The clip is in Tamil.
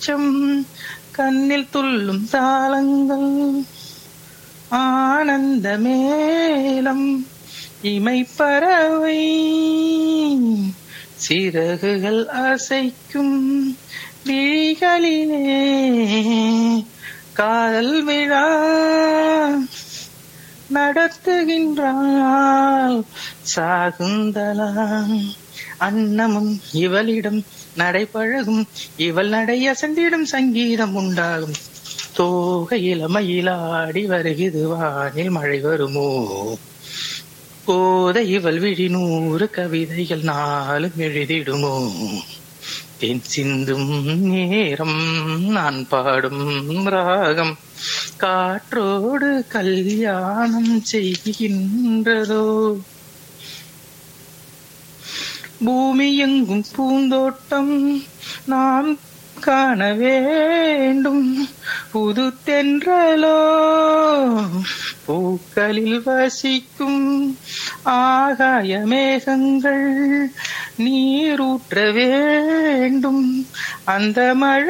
வெளிச்சம் கண்ணில் துள்ளும் தாளங்கள் ஆனந்த மேளம் இமைப்பறவை சிறகுகள் அசைக்கும் விழிகளிலே காதல் விழா நடத்துகின்றாள் சாகுந்தலா அன்னமும் இவளிடம் நடைபழகும் இவள் நடை அசந்திடும் சங்கீதம் உண்டாகும் தோகை இளமையிலாடி வருகிறது வானில் மழை வருமோ போத இவள் விழி நூறு கவிதைகள் நாளும் எழுதிடுமோ தென் சிந்தும் நேரம் நான் பாடும் ராகம் காற்றோடு கல்யாணம் செய்கின்றதோ பூமி எங்கும் பூந்தோட்டம் நாம் காண வேண்டும் புது தென்றலோ பூக்களில் வசிக்கும் ஆகாய மேகங்கள் நீரூற்ற வேண்டும் அந்த மழை